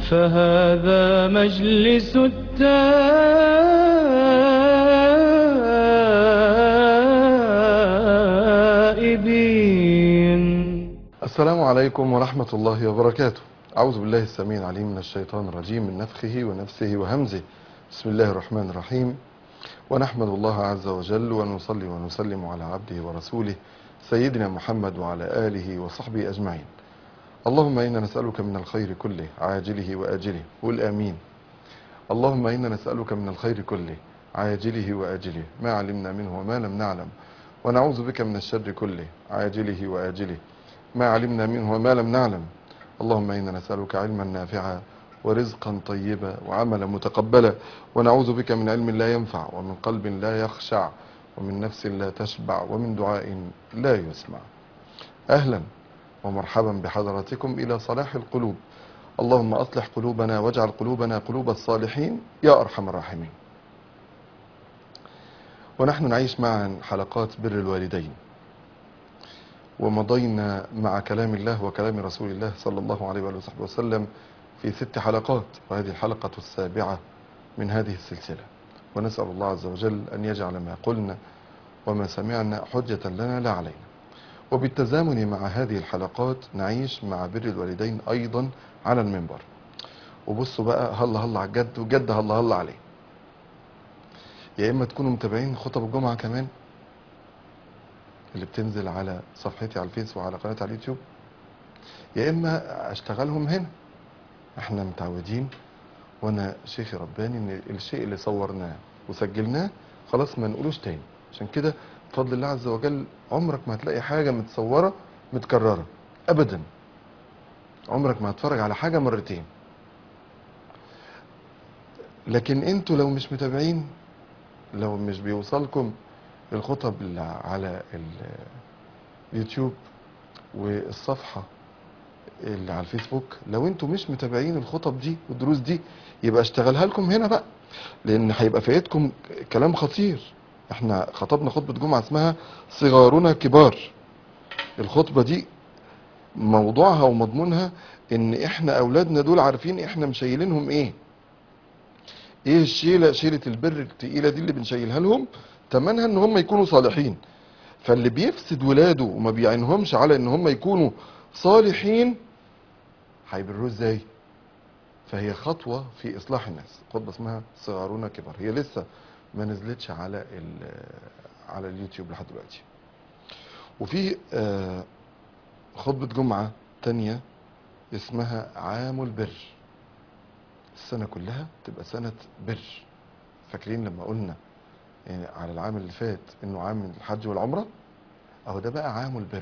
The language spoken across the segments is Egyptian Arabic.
فهذا مجلس التائبين السلام عليكم ورحمة الله وبركاته أعوذ بالله السميع العليم من الشيطان الرجيم من نفخه ونفسه وهمزه بسم الله الرحمن الرحيم ونحمد الله عز وجل ونصلي ونسلم على عبده ورسوله سيدنا محمد وعلى آله وصحبه أجمعين اللهم إنا نسألك من الخير كله عاجله وآجله قل آمين اللهم إنا نسألك من الخير كله عاجله وآجله ما علمنا منه وما لم نعلم ونعوذ بك من الشر كله عاجله وآجله ما علمنا منه وما لم نعلم اللهم إنا نسألك علما نافعا ورزقا طيبا وعملا متقبلا ونعوذ بك من علم لا ينفع ومن قلب لا يخشع ومن نفس لا تشبع ومن دعاء لا يسمع أهلا ومرحبا بحضراتكم إلى صلاح القلوب اللهم أصلح قلوبنا واجعل قلوبنا قلوب الصالحين يا أرحم الراحمين ونحن نعيش معا حلقات بر الوالدين ومضينا مع كلام الله وكلام رسول الله صلى الله عليه وآله وصحبه وسلم في ست حلقات وهذه الحلقة السابعة من هذه السلسلة ونسأل الله عز وجل أن يجعل ما قلنا وما سمعنا حجة لنا لا علينا وبالتزامن مع هذه الحلقات نعيش مع بر الوالدين أيضا على المنبر وبصوا بقى هلا هلا على الجد وجد هلا هلا عليه يا إما تكونوا متابعين خطب الجمعة كمان اللي بتنزل على صفحتي على الفيس وعلى قناتي على اليوتيوب يا إما أشتغلهم هنا احنا متعودين وانا شيخي رباني ان الشيء اللي صورناه وسجلناه خلاص ما نقولوش تاني عشان كده بفضل الله عز وجل عمرك ما هتلاقي حاجه متصوره متكرره ابدا عمرك ما هتتفرج على حاجه مرتين لكن انتوا لو مش متابعين لو مش بيوصلكم الخطب اللي على ال- اليوتيوب والصفحه اللي على الفيسبوك لو انتوا مش متابعين الخطب دي والدروس دي يبقى اشتغلها لكم هنا بقى لان هيبقى فايتكم كلام خطير احنا خطبنا خطبة جمعة اسمها صغارنا كبار الخطبة دي موضوعها ومضمونها ان احنا اولادنا دول عارفين احنا مشيلينهم ايه ايه الشيلة شيلة البر التقيلة دي اللي بنشيلها لهم تمنها ان هم يكونوا صالحين فاللي بيفسد ولاده وما بيعينهمش على ان هم يكونوا صالحين هيبروه ازاي فهي خطوة في إصلاح الناس خطبة اسمها صغارنا كبار هي لسه ما نزلتش على ال- على اليوتيوب لحد دلوقتي وفي آه، خطبة جمعة تانية اسمها عام البر السنة كلها تبقى سنة بر فاكرين لما قلنا يعني على العام اللي فات انه عام الحج والعمرة اهو ده بقى عام البر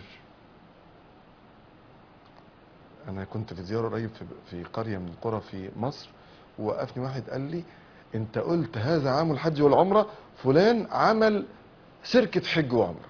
انا كنت في زياره قريب في في قريه من القرى في مصر ووقفني واحد قال لي انت قلت هذا عام الحج والعمره فلان عمل شركه حج وعمره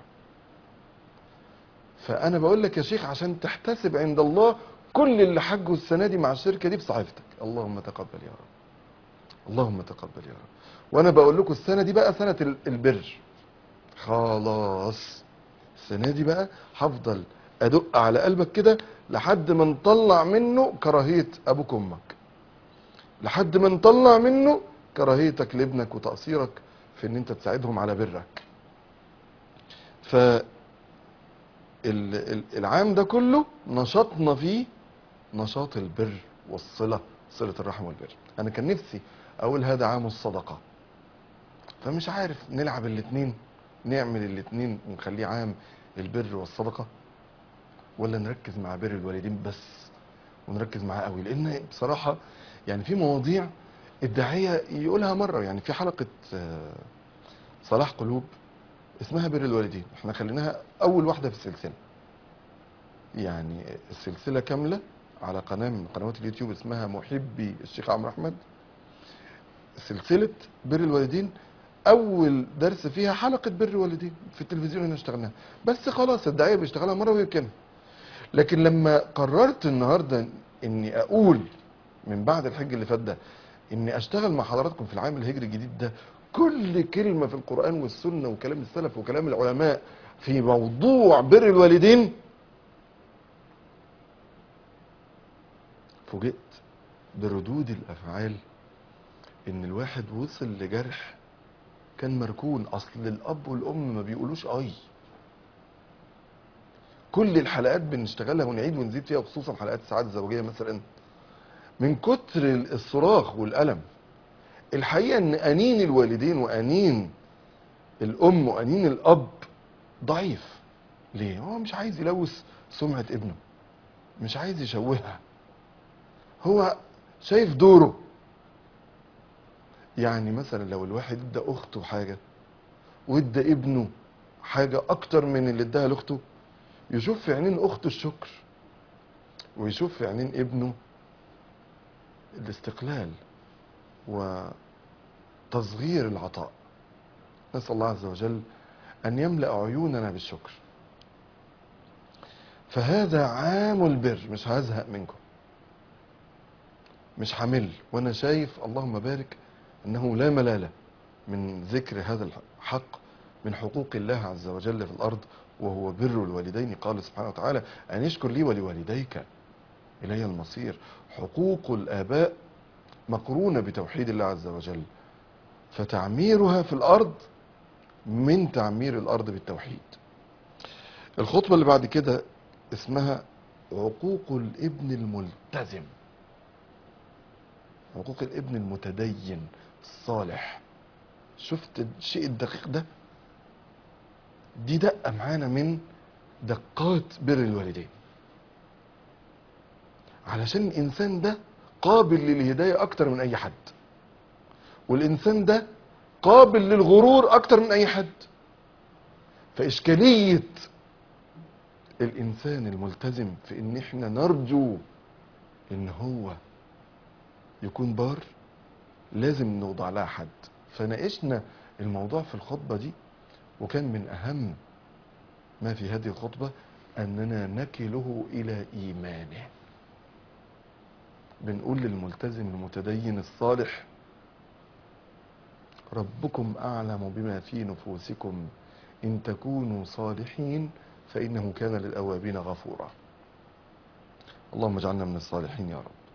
فانا بقول لك يا شيخ عشان تحتسب عند الله كل اللي حجوا السنه دي مع الشركه دي بصحيفتك اللهم تقبل يا رب اللهم تقبل يا رب وانا بقول لكم السنه دي بقى سنه ال- البر خلاص السنه دي بقى هفضل ادق على قلبك كده لحد ما نطلع منه كراهيه ابوك وامك لحد ما نطلع منه كراهيتك لابنك وتقصيرك في ان انت تساعدهم على برك ف ال- ال- العام ده كله نشاطنا فيه نشاط البر والصله صله الرحم والبر انا كان نفسي اقول هذا عام الصدقه فمش عارف نلعب الاتنين نعمل الاتنين ونخليه عام البر والصدقه ولا نركز مع بر الوالدين بس ونركز معاه قوي لان بصراحه يعني في مواضيع الداعيه يقولها مره يعني في حلقه آه، صلاح قلوب اسمها بر الوالدين احنا خليناها اول واحده في السلسله يعني السلسله كامله على قناه من قنوات اليوتيوب اسمها محبي الشيخ عمرو احمد سلسله بر الوالدين اول درس فيها حلقه بر الوالدين في التلفزيون هنا اشتغلناها بس خلاص الداعيه بيشتغلها مره ويركنها لكن لما قررت النهارده اني اقول من بعد الحج اللي فات ده اني اشتغل مع حضراتكم في العام الهجري الجديد ده كل كلمه في القران والسنه وكلام السلف وكلام العلماء في موضوع بر الوالدين فوجئت بردود الافعال ان الواحد وصل لجرح كان مركون اصل الاب والام ما بيقولوش اي كل الحلقات بنشتغلها ونعيد ونزيد فيها خصوصا حلقات السعاده الزوجيه مثلا من كتر الصراخ والالم الحقيقه ان انين الوالدين وانين الام وانين الاب ضعيف ليه هو مش عايز يلوث سمعه ابنه مش عايز يشوهها هو شايف دوره يعني مثلا لو الواحد ادى اخته حاجه وادى ابنه حاجه اكتر من اللي اداها لاخته يشوف في عينين اخته الشكر ويشوف في عينين ابنه الاستقلال وتصغير العطاء نسال الله عز وجل ان يملا عيوننا بالشكر فهذا عام البر مش هزهق منكم مش حمل وانا شايف اللهم بارك انه لا ملاله من ذكر هذا الحق من حقوق الله عز وجل في الارض وهو بر الوالدين قال سبحانه وتعالى ان اشكر لي ولوالديك الي المصير حقوق الاباء مقرونه بتوحيد الله عز وجل فتعميرها في الارض من تعمير الارض بالتوحيد الخطبه اللي بعد كده اسمها عقوق الابن الملتزم حقوق الابن المتدين الصالح شفت الشيء الدقيق ده دي دقة معانا من دقات بر الوالدين علشان الإنسان ده قابل للهداية أكتر من أي حد والإنسان ده قابل للغرور أكتر من أي حد فإشكالية الإنسان الملتزم في إن إحنا نرجو إن هو يكون بار لازم نوضع لها حد فناقشنا الموضوع في الخطبة دي وكان من أهم ما في هذه الخطبة أننا نكله إلى إيمانه بنقول للملتزم المتدين الصالح ربكم أعلم بما في نفوسكم إن تكونوا صالحين فإنه كان للأوابين غفورا اللهم اجعلنا من الصالحين يا رب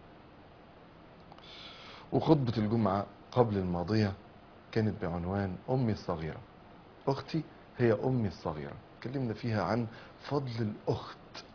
وخطبة الجمعة قبل الماضية كانت بعنوان أمي الصغيرة أختي هي أمي الصغيرة اتكلمنا فيها عن فضل الأخت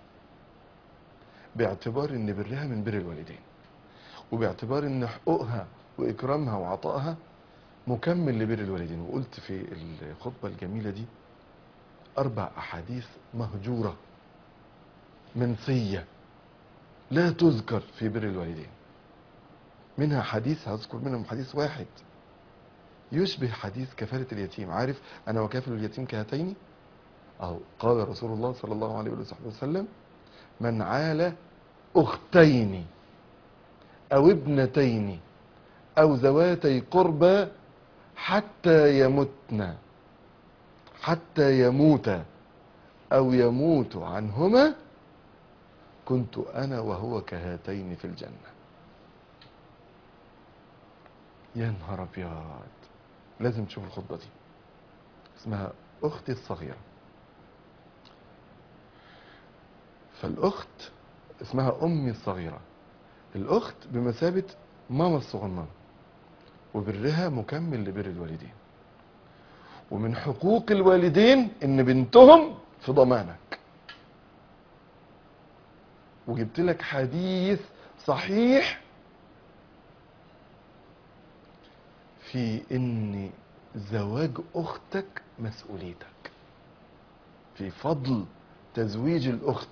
باعتبار ان برها من بر الوالدين وباعتبار ان حقوقها واكرامها وعطائها مكمل لبر الوالدين وقلت في الخطبة الجميلة دي اربع احاديث مهجورة منسية لا تذكر في بر الوالدين منها حديث هذكر منهم حديث واحد يشبه حديث كفالة اليتيم عارف أنا وكافل اليتيم كهاتين أو قال رسول الله صلى الله عليه وصحبه وسلم من عال أختين أو ابنتين أو ذواتي قربى حتى يمتن حتى يموتا أو يموت عنهما كنت أنا وهو كهاتين في الجنة يا نهار أبيض لازم تشوف الخطبة دي اسمها أختي الصغيرة فالأخت اسمها أمي الصغيرة الأخت بمثابة ماما الصغننة وبرها مكمل لبر الوالدين ومن حقوق الوالدين ان بنتهم في ضمانك وجبت لك حديث صحيح في ان زواج اختك مسؤوليتك في فضل تزويج الاخت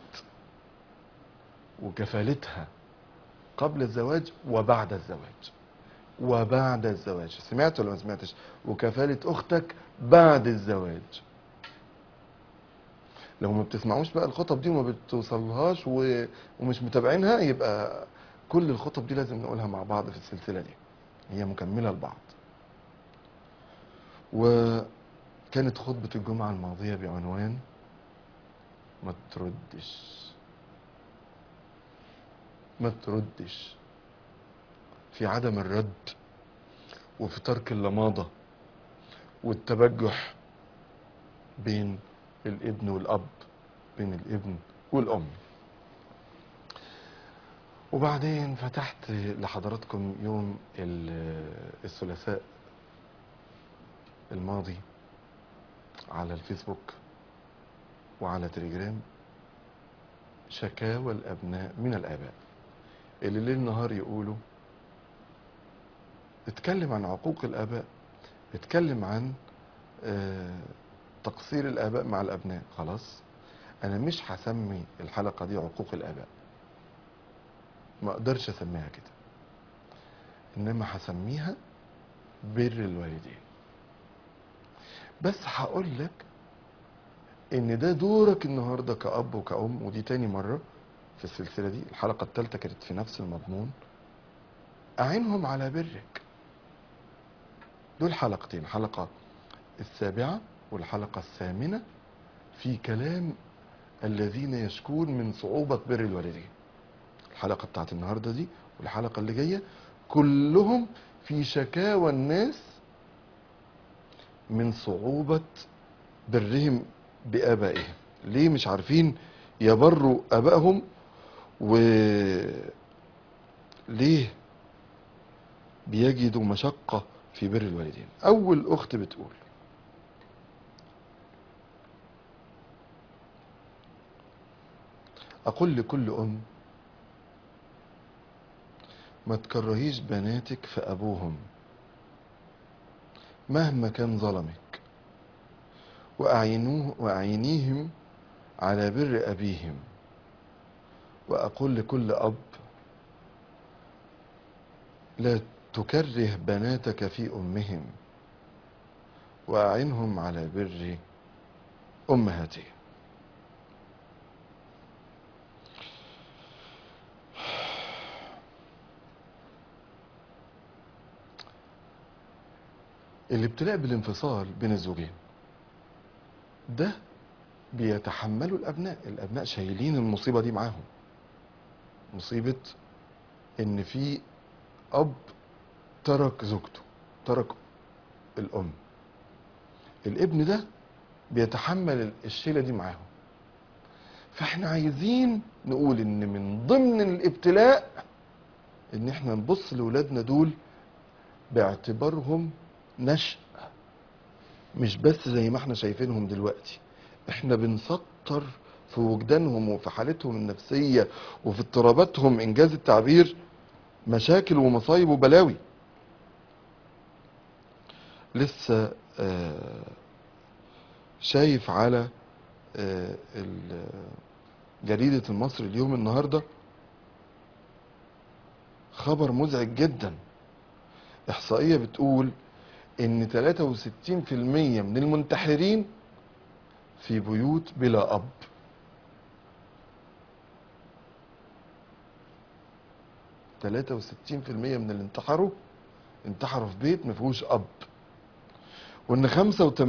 وكفالتها قبل الزواج وبعد الزواج وبعد الزواج سمعت ولا ما سمعتش وكفالة اختك بعد الزواج لو ما بتسمعوش بقى الخطب دي وما بتوصلهاش و... ومش متابعينها يبقى كل الخطب دي لازم نقولها مع بعض في السلسلة دي هي مكملة لبعض وكانت خطبة الجمعة الماضية بعنوان ما تردش ما تردش في عدم الرد وفي ترك اللماضة والتبجح بين الابن والأب بين الابن والأم وبعدين فتحت لحضراتكم يوم ال- الثلاثاء الماضي على الفيسبوك وعلى تليجرام شكاوى الأبناء من الآباء اللي ليل نهار يقولوا اتكلم عن عقوق الآباء اتكلم عن آه، تقصير الآباء مع الأبناء خلاص أنا مش هسمي الحلقة دي عقوق الآباء ما أقدرش أسميها كده إنما هسميها بر الوالدين بس هقول لك ان ده دورك النهارده كأب وكأم ودي تاني مرة في السلسلة دي الحلقة الثالثة كانت في نفس المضمون أعينهم على برك دول حلقتين حلقة السابعة والحلقة الثامنة في كلام الذين يشكون من صعوبة بر الوالدين الحلقة بتاعت النهاردة دي والحلقة اللي جاية كلهم في شكاوى الناس من صعوبة برهم بآبائهم ليه مش عارفين يبروا آبائهم و ليه بيجدوا مشقة في بر الوالدين أول أخت بتقول أقول لكل أم ما تكرهيش بناتك في أبوهم مهما كان ظلمك وأعينوه وأعينيهم على بر أبيهم وأقول لكل أب لا تكره بناتك في أمهم وأعنهم على بر أمهاتهم الابتلاء بالانفصال بين الزوجين ده بيتحملوا الابناء الابناء شايلين المصيبه دي معاهم مصيبه ان في اب ترك زوجته ترك الام الابن ده بيتحمل الشيله دي معاهم فاحنا عايزين نقول ان من ضمن الابتلاء ان احنا نبص لاولادنا دول باعتبارهم نشأ مش بس زي ما احنا شايفينهم دلوقتي احنا بنسطر في وجدانهم وفي حالتهم النفسية وفي اضطراباتهم انجاز التعبير مشاكل ومصايب وبلاوي لسه آه، شايف على آه، ال- جريدة المصري اليوم النهاردة خبر مزعج جدا إحصائية بتقول إن 63% من المنتحرين في بيوت بلا أب 63% من اللي انتحروا انتحروا في بيت ما فيهوش أب وإن 85%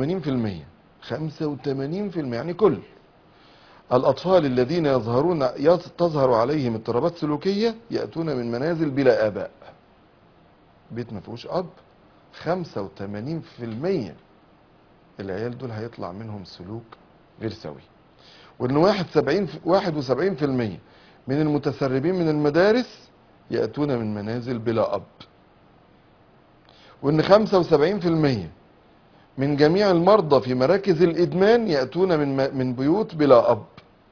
85% يعني كل الأطفال الذين يظهرون يظ- تظهر عليهم اضطرابات سلوكية يأتون من منازل بلا آباء بيت ما فيهوش أب 85% العيال دول هيطلع منهم سلوك غير سوي وإن 71 71% من المتسربين من المدارس يأتون من منازل بلا أب وإن 75% من جميع المرضى في مراكز الإدمان يأتون من م- من بيوت بلا أب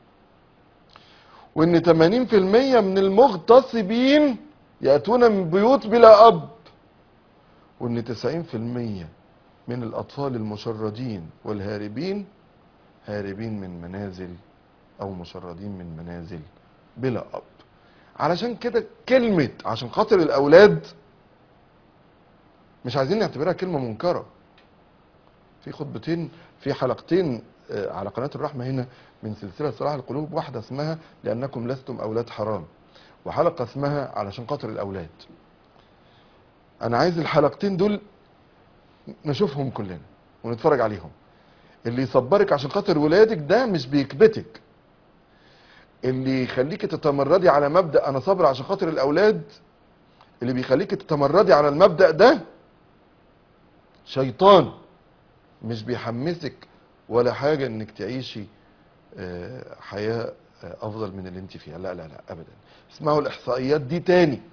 وإن 80% من المغتصبين يأتون من بيوت بلا أب وإن 90% من الأطفال المشردين والهاربين هاربين من منازل أو مشردين من منازل بلا أب علشان كده كلمة عشان خاطر الأولاد مش عايزين نعتبرها كلمة منكرة في خطبتين في حلقتين آه، على قناة الرحمة هنا من سلسلة صلاح القلوب واحدة اسمها لأنكم لستم أولاد حرام وحلقة اسمها علشان خاطر الأولاد أنا عايز الحلقتين دول نشوفهم كلنا ونتفرج عليهم اللي يصبرك عشان خاطر ولادك ده مش بيكبتك اللي يخليك تتمردي على مبدأ أنا صابر عشان خاطر الأولاد اللي بيخليك تتمردي على المبدأ ده شيطان مش بيحمسك ولا حاجة انك تعيشي آه، حياة آه، افضل من اللي انت فيها لا لا لا ابدا اسمعوا الاحصائيات دي تاني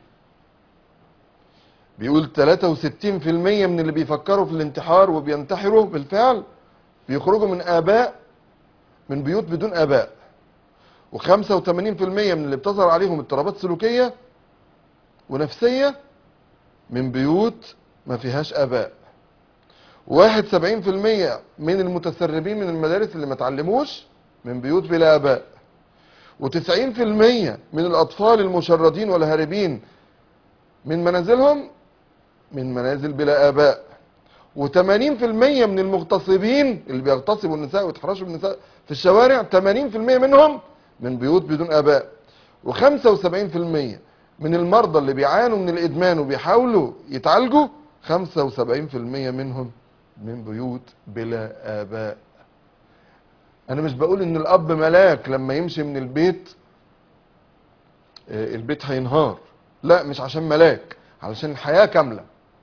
بيقول 63% من اللي بيفكروا في الانتحار وبينتحروا بالفعل بيخرجوا من اباء من بيوت بدون اباء و85% من اللي بتظهر عليهم اضطرابات سلوكيه ونفسيه من بيوت ما فيهاش اباء واحد سبعين في المية من المتسربين من المدارس اللي ما تعلموش من بيوت بلا اباء وتسعين في المية من الاطفال المشردين والهاربين من منازلهم من منازل بلا اباء وثمانين في المية من المغتصبين اللي بيغتصبوا النساء ويتحرشوا بالنساء في الشوارع ثمانين في المية منهم من بيوت بدون اباء وخمسة وسبعين في المية من المرضى اللي بيعانوا من الادمان وبيحاولوا يتعالجوا خمسة وسبعين في المية منهم من بيوت بلا آباء أنا مش بقول إن الأب ملاك لما يمشي من البيت آه، البيت هينهار لا مش عشان ملاك علشان الحياة كاملة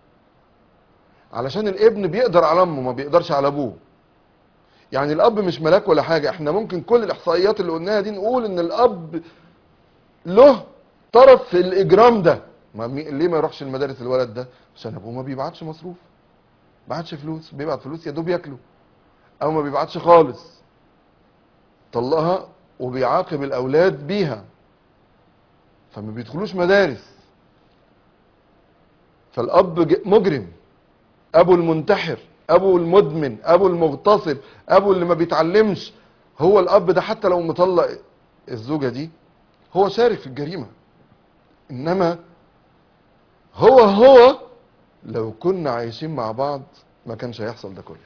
علشان الابن بيقدر على أمه ما بيقدرش على أبوه يعني الأب مش ملاك ولا حاجة احنا ممكن كل الإحصائيات اللي قلناها دي نقول إن الأب له طرف في الإجرام ده ما مي- ليه ما يروحش المدارس الولد ده عشان أبوه ما بيبعتش مصروف بعتش فلوس بيبعت فلوس يا دوب ياكلوا او ما بيبعتش خالص طلقها وبيعاقب الاولاد بيها فما بيدخلوش مدارس فالاب ج- مجرم ابو المنتحر ابو المدمن ابو المغتصب ابو اللي ما بيتعلمش هو الاب ده حتى لو مطلق الزوجه دي هو شارك في الجريمه انما هو هو لو كنا عايشين مع بعض ما كانش هيحصل ده كله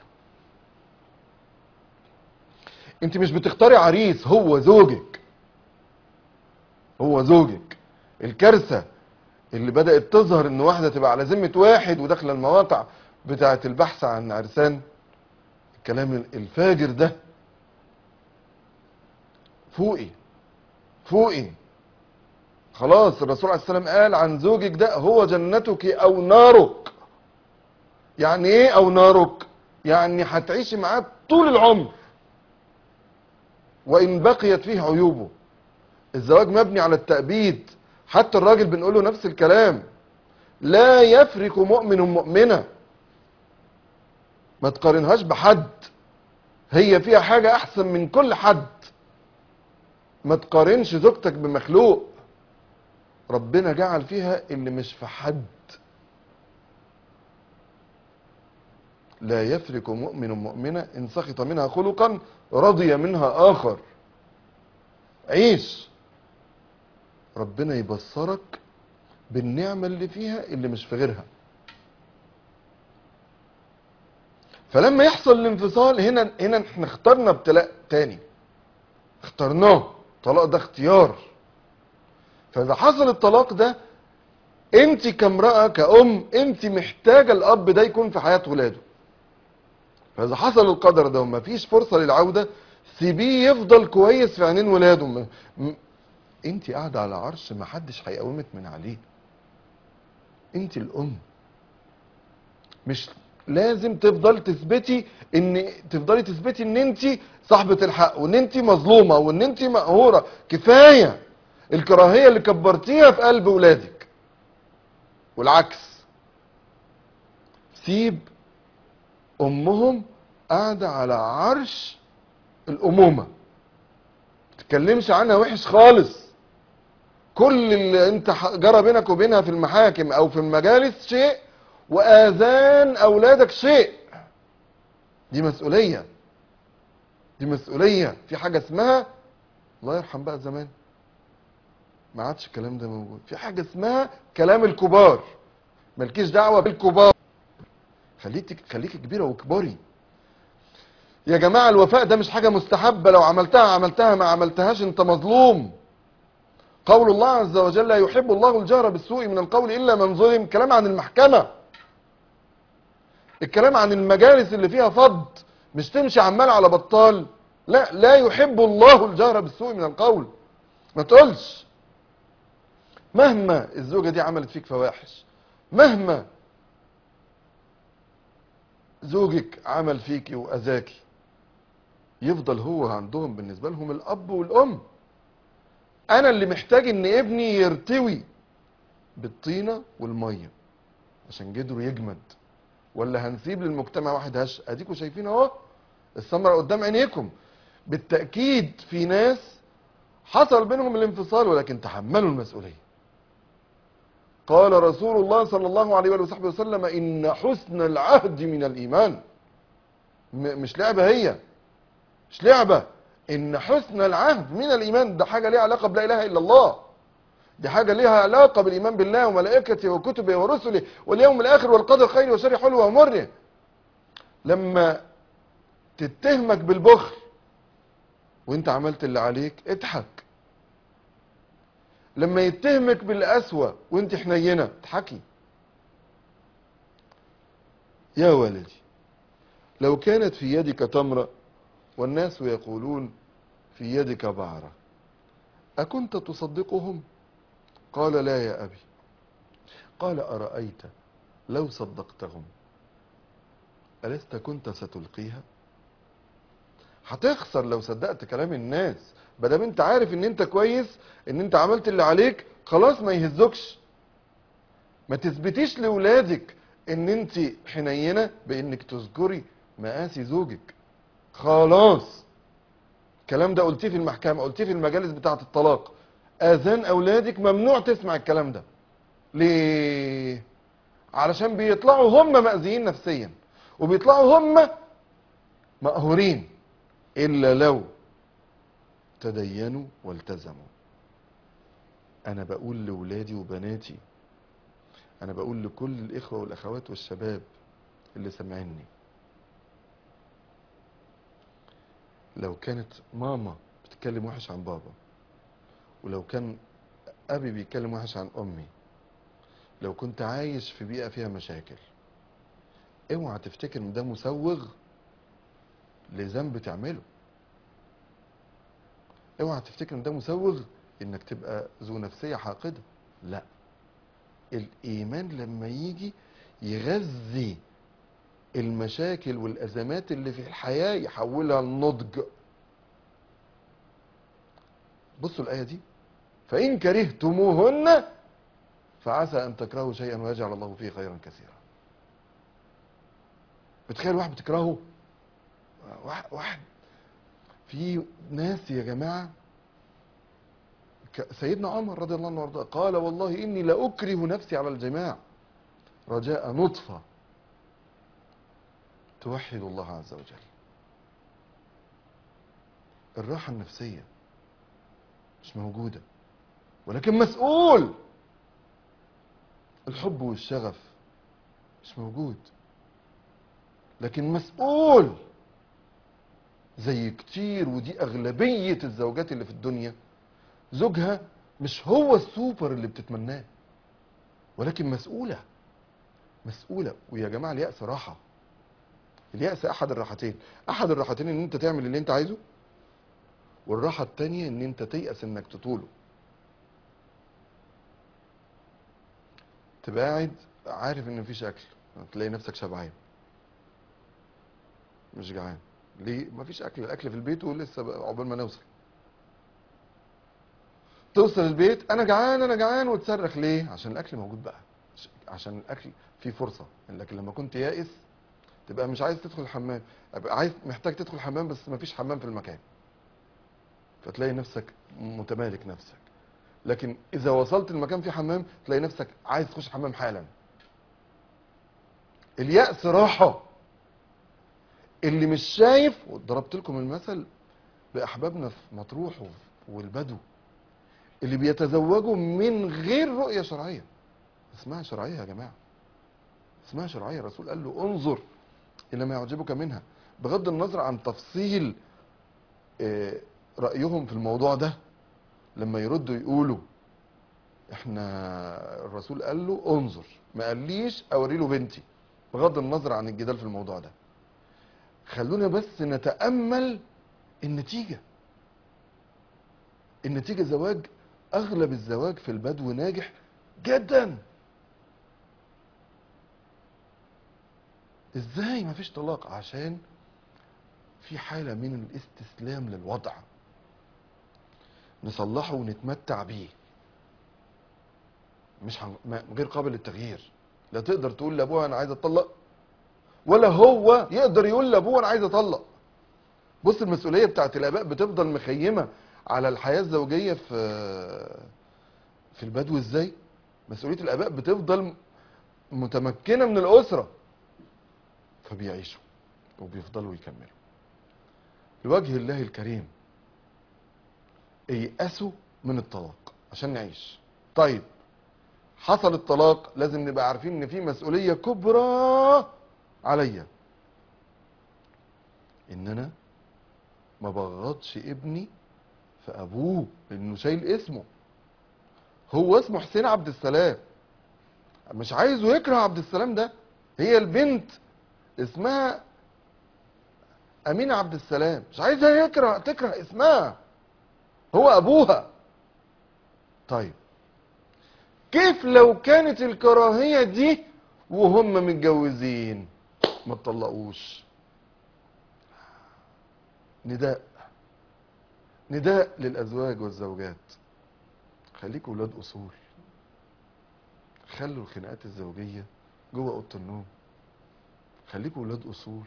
انت مش بتختاري عريس هو زوجك هو زوجك الكارثة اللي بدأت تظهر ان واحدة تبقى على ذمة واحد وداخله المواقع بتاعة البحث عن عرسان الكلام الفاجر ده فوقي فوقي خلاص الرسول عليه السلام قال عن زوجك ده هو جنتك او نارك يعني ايه او نارك يعني هتعيشي معاه طول العمر وان بقيت فيه عيوبه الزواج مبني على التأبيد حتى الراجل بنقول له نفس الكلام لا يفرق مؤمن مؤمنة ما تقارنهاش بحد هي فيها حاجة احسن من كل حد ما تقارنش زوجتك بمخلوق ربنا جعل فيها اللي مش في حد لا يفرق مؤمن مؤمنة إن سخط منها خلقا رضي منها آخر عيش ربنا يبصرك بالنعمة اللي فيها اللي مش في غيرها فلما يحصل الانفصال هنا هنا احنا اخترنا ابتلاء تاني اخترناه طلاق ده اختيار فاذا حصل الطلاق ده انت كامرأة كأم انت محتاجة الاب ده يكون في حياة ولاده فاذا حصل القدر ده وما فيش فرصة للعودة سيبيه يفضل كويس في عينين ولاده م... م... انت قاعدة على عرش ما حدش هيقومك من عليه انت الام مش لازم تفضل تثبتي ان تفضلي تثبتي ان انت صاحبة الحق وان انت مظلومة وان انت مقهورة كفاية الكراهية اللي كبرتيها في قلب ولادك والعكس سيب امهم قاعدة على عرش الامومة تتكلمش عنها وحش خالص كل اللي انت ح- جرى بينك وبينها في المحاكم او في المجالس شيء واذان اولادك شيء دي مسؤولية دي مسؤولية في حاجة اسمها الله يرحم بقى زمان ما عادش الكلام ده موجود في حاجة اسمها كلام الكبار مالكيش دعوة بالكبار خليك خليكي كبيرة وكبري يا جماعة الوفاء ده مش حاجة مستحبة لو عملتها عملتها ما عملتهاش انت مظلوم قول الله عز وجل لا يحب الله الجهر بالسوء من القول إلا من ظلم كلام عن المحكمة الكلام عن المجالس اللي فيها فض مش تمشي عمال على بطال لا لا يحب الله الجهر بالسوء من القول ما تقولش مهما الزوجة دي عملت فيك فواحش مهما زوجك عمل فيكي وأذاكي يفضل هو عندهم بالنسبة لهم الأب والأم انا اللي محتاج ان ابني يرتوي بالطينة والمية عشان جدره يجمد ولا هنسيب للمجتمع واحد هش اديكم شايفين اهو الثمرة قدام عينيكم بالتأكيد في ناس حصل بينهم الانفصال ولكن تحملوا المسؤولية قال رسول الله صلى الله عليه وآله وصحبه وسلم إن حسن العهد من الإيمان م- مش لعبة هي مش لعبة إن حسن العهد من الإيمان ده حاجة ليها علاقة بلا إله إلا الله دي حاجة ليها علاقة بالإيمان بالله وملائكته وكتبه ورسله واليوم الآخر والقدر خير وشر حلو ومره لما تتهمك بالبخل وانت عملت اللي عليك اضحك لما يتهمك بالقسوة وانت حنينة اضحكي يا ولدي لو كانت في يدك تمرة والناس يقولون في يدك بعرة أكنت تصدقهم قال لا يا أبي قال أرأيت لو صدقتهم ألست كنت ستلقيها هتخسر لو صدقت كلام الناس بدل انت عارف ان انت كويس ان انت عملت اللي عليك خلاص ما يهزكش ما تثبتيش لولادك ان انت حنينه بانك تذكري مقاسي زوجك خلاص الكلام ده قلتيه في المحكمه قلتيه في المجالس بتاعه الطلاق اذان اولادك ممنوع تسمع الكلام ده ليه علشان بيطلعوا هم مأذيين نفسيا وبيطلعوا هم مقهورين الا لو تدينوا والتزموا انا بقول لولادي وبناتي انا بقول لكل الاخوه والاخوات والشباب اللي سامعيني لو كانت ماما بتتكلم وحش عن بابا ولو كان ابي بيتكلم وحش عن امي لو كنت عايش في بيئه فيها مشاكل اوعى تفتكر ان ده مسوغ لذنب تعمله اوعى تفتكر ان ده مسوغ انك تبقى ذو نفسيه حاقده لا الايمان لما يجي يغذي المشاكل والازمات اللي في الحياه يحولها لنضج بصوا الايه دي فان كرهتموهن فعسى ان تكرهوا شيئا ويجعل الله فيه خيرا كثيرا بتخيل واحد بتكرهه واحد, واحد في ناس يا جماعه ك- سيدنا عمر رضي الله عنه وارضاه قال والله اني لاكره نفسي على الجماع رجاء نطفه توحد الله عز وجل الراحه النفسيه مش موجوده ولكن مسؤول الحب والشغف مش موجود لكن مسؤول زي كتير ودي اغلبيه الزوجات اللي في الدنيا زوجها مش هو السوبر اللي بتتمناه ولكن مسؤولة مسؤولة ويا جماعة اليأس راحة اليأس أحد الراحتين أحد الراحتين إن أنت تعمل اللي أنت عايزه والراحة التانية إن أنت تيأس إنك تطوله تبقى قاعد عارف إن مفيش أكل تلاقي نفسك شبعان مش جعان ليه؟ مفيش أكل الأكل في البيت ولسه بقى عقبال ما نوصل توصل البيت انا جعان انا جعان وتصرخ ليه عشان الاكل موجود بقى عش- عشان الاكل فيه فرصه لكن لما كنت يائس تبقى مش عايز تدخل الحمام ابقى عايز محتاج تدخل الحمام بس مفيش حمام في المكان فتلاقي نفسك متمالك نفسك لكن اذا وصلت المكان فيه حمام تلاقي نفسك عايز تخش الحمام حالا اليأس راحة اللي مش شايف وضربت لكم المثل بأحبابنا في مطروح وف- والبدو اللي بيتزوجوا من غير رؤية شرعية اسمها شرعية يا جماعة اسمها شرعية الرسول قال له انظر إلى ما يعجبك منها بغض النظر عن تفصيل آه، رأيهم في الموضوع ده لما يردوا يقولوا احنا الرسول قال له انظر ما قاليش اوري له بنتي بغض النظر عن الجدال في الموضوع ده خلونا بس نتأمل النتيجة النتيجة زواج اغلب الزواج في البدو ناجح جدا ازاي مفيش طلاق عشان في حالة من الاستسلام للوضع نصلحه ونتمتع بيه مش هن... ما- غير قابل للتغيير لا تقدر تقول لابوها انا عايز اتطلق ولا هو يقدر يقول لابوه انا عايز اطلق بص المسؤوليه بتاعت الاباء بتفضل مخيمه على الحياه الزوجيه في في البدو ازاي مسؤوليه الاباء بتفضل متمكنه من الاسره فبيعيشوا وبيفضلوا يكملوا لوجه الله الكريم ايأسوا من الطلاق عشان نعيش طيب حصل الطلاق لازم نبقى عارفين ان في مسؤوليه كبرى عليا ان انا ما بغضش ابني في ابوه لانه شايل اسمه هو اسمه حسين عبد السلام مش عايزه يكره عبد السلام ده هي البنت اسمها امينه عبد السلام مش عايزها يكره تكره اسمها هو ابوها طيب كيف لو كانت الكراهيه دي وهم متجوزين ما تطلقوش نداء نداء للازواج والزوجات خليكوا ولاد اصول خلوا الخناقات الزوجيه جوه اوضه النوم خليكوا ولاد اصول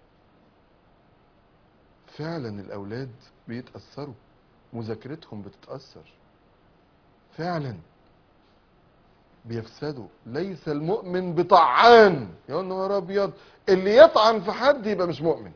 فعلا الاولاد بيتاثروا مذاكرتهم بتتاثر فعلا بيفسدوا ليس المؤمن بطعان يا نهار ابيض اللي يطعن في حد يبقى مش مؤمن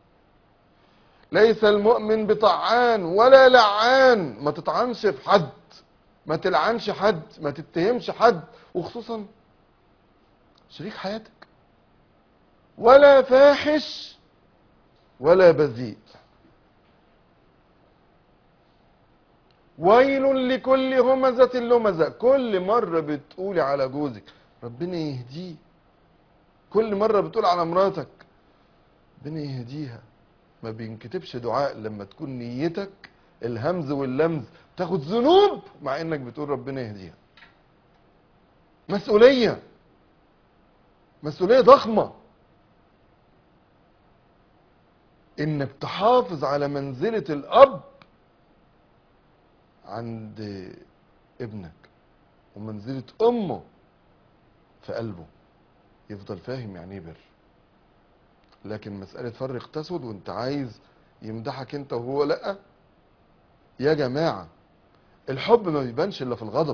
ليس المؤمن بطعان ولا لعان ما تطعنش في حد ما تلعنش حد ما تتهمش حد وخصوصا شريك حياتك ولا فاحش ولا بذيء ويل لكل همزة لمزة كل مرة بتقولي على جوزك ربنا يهديه كل مرة بتقول على مراتك ربنا يهديها ما بينكتبش دعاء لما تكون نيتك الهمز واللمز تاخد ذنوب مع انك بتقول ربنا يهديها مسؤولية مسؤولية ضخمة انك تحافظ على منزلة الاب عند ابنك ومنزلة امه في قلبه يفضل فاهم يعني ايه بر لكن مسألة فرق تسود وانت عايز يمدحك انت وهو لا يا جماعة الحب ما بيبانش الا في الغضب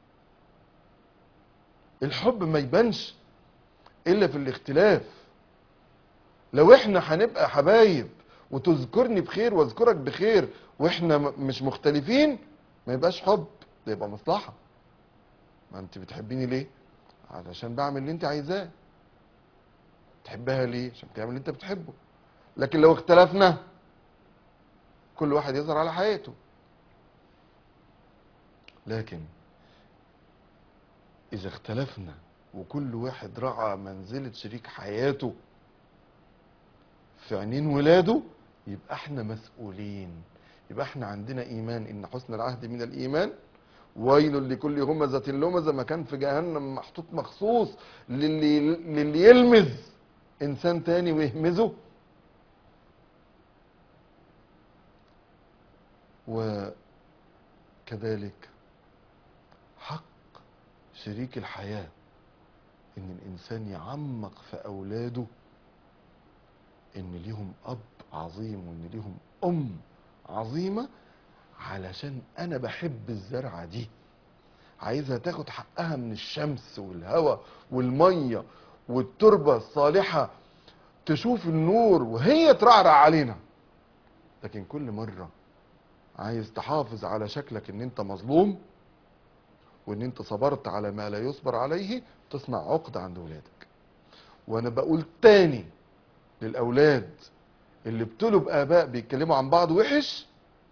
الحب ما يبانش الا في الاختلاف لو احنا هنبقى حبايب وتذكرني بخير واذكرك بخير واحنا م- مش مختلفين ما يبقاش حب ده يبقى مصلحة ما انت بتحبيني ليه علشان بعمل اللي انت عايزاه تحبها ليه عشان بتعمل اللي انت بتحبه لكن لو اختلفنا كل واحد يظهر على حياته لكن اذا اختلفنا وكل واحد رعى منزلة شريك حياته في عينين ولاده يبقى احنا مسؤولين يبقى احنا عندنا ايمان ان حسن العهد من الايمان ويل لكل همزة لمزة مكان في جهنم محطوط مخصوص للي, للي يلمز انسان تاني ويهمزه وكذلك حق شريك الحياة ان الانسان يعمق في اولاده ان ليهم اب عظيم وان ليهم ام عظيمة علشان انا بحب الزرعة دي عايزها تاخد حقها من الشمس والهواء والمية والتربة الصالحة تشوف النور وهي ترعرع علينا لكن كل مرة عايز تحافظ على شكلك ان انت مظلوم وان انت صبرت على ما لا يصبر عليه تصنع عقدة عند ولادك وانا بقول تاني للاولاد اللي ابتلوا باباء بيتكلموا عن بعض وحش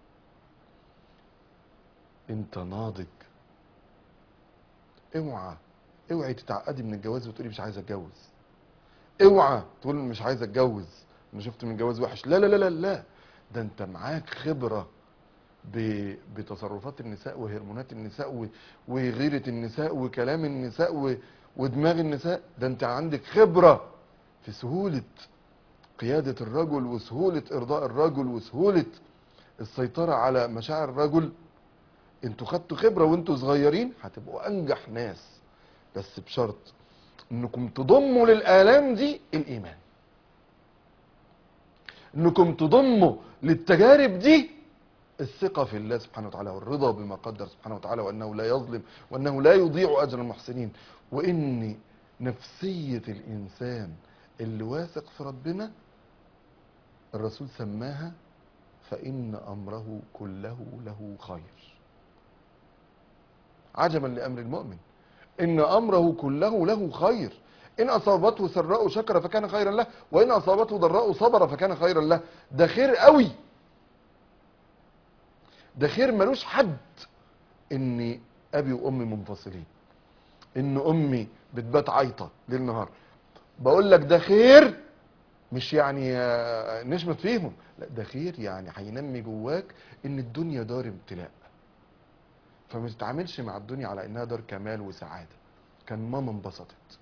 انت ناضج اوعى اوعي تتعقدي من الجواز وتقولي مش عايز اتجوز اوعى تقول مش عايز اتجوز انا شفت من جواز وحش لا لا لا لا لا ده انت معاك خبرة ب- بتصرفات النساء وهرمونات النساء و- وغيرة النساء وكلام النساء و- ودماغ النساء ده انت عندك خبرة في سهولة قيادة الرجل وسهولة ارضاء الرجل وسهولة السيطرة على مشاعر الرجل انتوا خدتوا خبرة وانتوا صغيرين هتبقوا انجح ناس بس بشرط انكم تضموا للآلام دي الايمان انكم تضموا للتجارب دي الثقة في الله سبحانه وتعالى والرضا بما قدر سبحانه وتعالى وانه لا يظلم وانه لا يضيع اجر المحسنين وان نفسية الانسان اللي واثق في ربنا الرسول سماها فإن أمره كله له خير عجبا لأمر المؤمن إن أمره كله له خير إن أصابته سراء شكر فكان خيرا له وإن أصابته ضراء صبر فكان خيرا له ده خير قوي ده خير ملوش حد إن أبي وأمي منفصلين إن أمي بتبات عيطة ليل نهار بقول لك ده خير مش يعني آه، نشمت فيهم لا ده خير يعني هينمي جواك ان الدنيا دار ابتلاء فما تتعاملش مع الدنيا على انها دار كمال وسعاده كان ماما انبسطت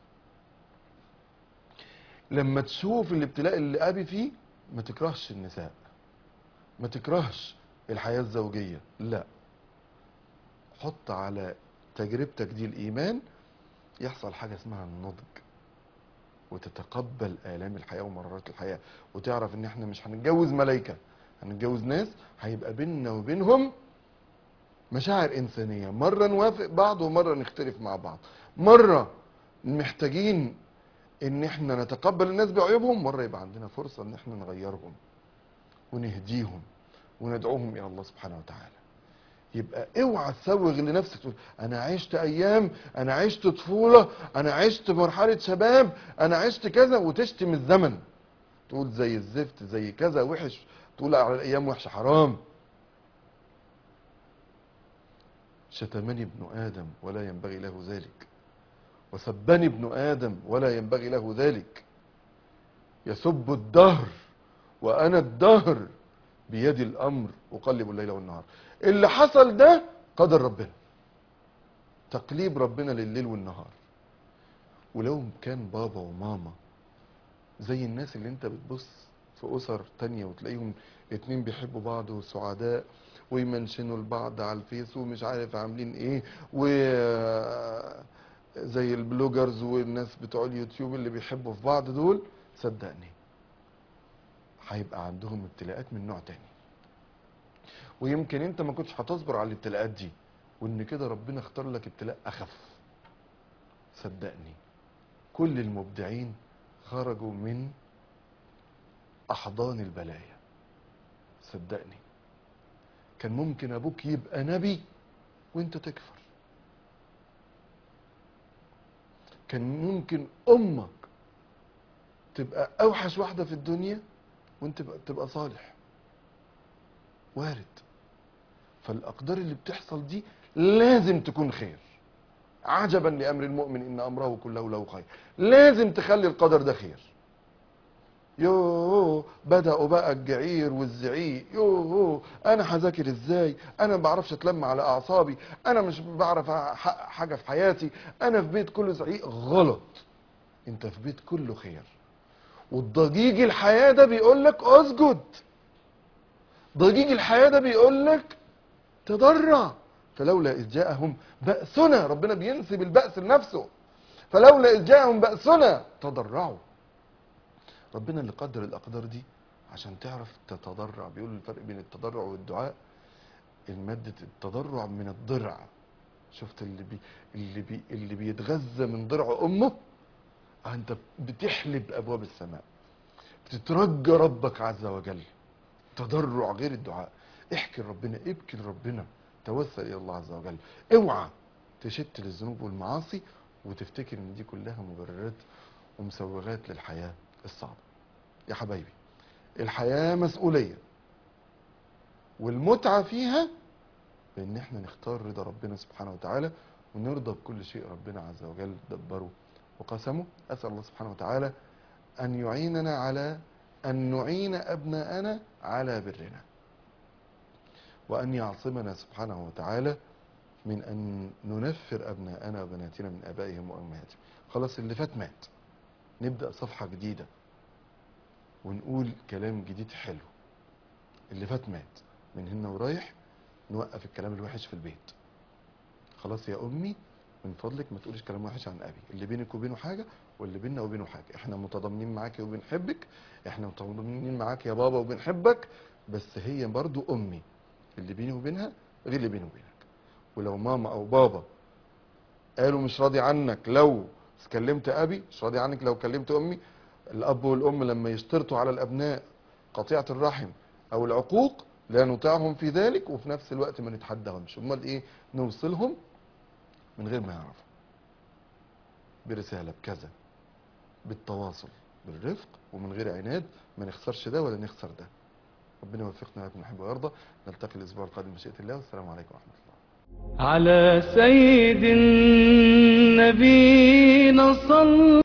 لما تشوف الابتلاء اللي ابي فيه ما تكرهش النساء ما تكرهش الحياه الزوجيه لا حط على تجربتك دي الايمان يحصل حاجه اسمها النضج وتتقبل آلام الحياة ومرارات الحياة وتعرف ان احنا مش هنتجوز ملايكة هنتجوز ناس هيبقى بيننا وبينهم مشاعر إنسانية مرة نوافق بعض ومرة نختلف مع بعض مرة محتاجين ان احنا نتقبل الناس بعيوبهم مرة يبقى عندنا فرصة ان احنا نغيرهم ونهديهم وندعوهم الى الله سبحانه وتعالى يبقى اوعى تسوغ لنفسك تقول انا عشت ايام انا عشت طفوله انا عشت مرحله شباب انا عشت كذا وتشتم الزمن تقول زي الزفت زي كذا وحش تقول على الايام وحشه حرام شتمني ابن ادم ولا ينبغي له ذلك وسبني ابن ادم ولا ينبغي له ذلك يسب الدهر وانا الدهر بيدي الامر اقلب الليل والنهار اللي حصل ده قدر ربنا تقليب ربنا لليل والنهار ولو كان بابا وماما زي الناس اللي انت بتبص في اسر تانية وتلاقيهم اتنين بيحبوا بعض وسعداء ويمنشنوا لبعض على الفيس ومش عارف عاملين ايه و زي البلوجرز والناس بتوع اليوتيوب اللي بيحبوا في بعض دول صدقني هيبقى عندهم ابتلاءات من نوع تاني ويمكن انت ما كنتش هتصبر على الابتلاءات دي وان كده ربنا اختار لك ابتلاء اخف صدقني كل المبدعين خرجوا من احضان البلايا صدقني كان ممكن ابوك يبقى نبي وانت تكفر كان ممكن امك تبقى اوحش واحده في الدنيا وانت تبقى, تبقى صالح وارد فالاقدار اللي بتحصل دي لازم تكون خير عجبا لامر المؤمن ان امره كله له خير لازم تخلي القدر ده خير يوه بدأوا بقى الجعير والزعيق يوه انا هذاكر ازاي انا ما بعرفش اتلم على اعصابي انا مش بعرف احقق حاجه في حياتي انا في بيت كله زعيق غلط انت في بيت كله خير والضجيج الحياه ده بيقول لك اسجد ضجيج الحياه ده بيقول لك تضرع فلولا إذ جاءهم بأسنا ربنا بينسب البأس لنفسه فلولا إذ جاءهم بأسنا تضرعوا ربنا اللي قدر الأقدار دي عشان تعرف تتضرع بيقول الفرق بين التضرع والدعاء المادة التضرع من الضرع شفت اللي بي اللي بي اللي بيتغذى من ضرع أمه آه أنت بتحلب أبواب السماء بتترجى ربك عز وجل تضرع غير الدعاء احكي لربنا ابكي لربنا توسل الى الله عز وجل اوعى تشت للذنوب والمعاصي وتفتكر ان دي كلها مبررات ومسوغات للحياه الصعبه يا حبايبي الحياه مسؤوليه والمتعه فيها بان احنا نختار رضا ربنا سبحانه وتعالى ونرضى بكل شيء ربنا عز وجل دبره وقسمه اسال الله سبحانه وتعالى ان يعيننا على ان نعين ابناءنا على برنا وأن يعصمنا سبحانه وتعالى من أن ننفر أبناءنا وبناتنا من آبائهم وأمهاتهم خلاص اللي فات مات نبدأ صفحة جديدة ونقول كلام جديد حلو اللي فات مات من هنا ورايح نوقف الكلام الوحش في البيت خلاص يا امي من فضلك ما تقوليش كلام وحش عن ابي اللي بينك وبينه حاجه واللي بيننا وبينه حاجه احنا متضامنين معاكي وبنحبك احنا متضامنين معاك يا بابا وبنحبك بس هي برضو امي اللي بيني وبينها غير اللي بيني وبينك ولو ماما او بابا قالوا مش راضي عنك لو كلمت ابي مش راضي عنك لو كلمت امي الاب والام لما يشترطوا على الابناء قطيعه الرحم او العقوق لا نطيعهم في ذلك وفي نفس الوقت ما نتحداهمش امال ايه نوصلهم من غير ما يعرفوا برساله بكذا بالتواصل بالرفق ومن غير عناد ما نخسرش ده ولا نخسر ده ربنا يوفقنا ويكون يحب ويرضى نلتقي الاسبوع القادم بشيئه الله والسلام عليكم ورحمه الله على سيد النبينا صلى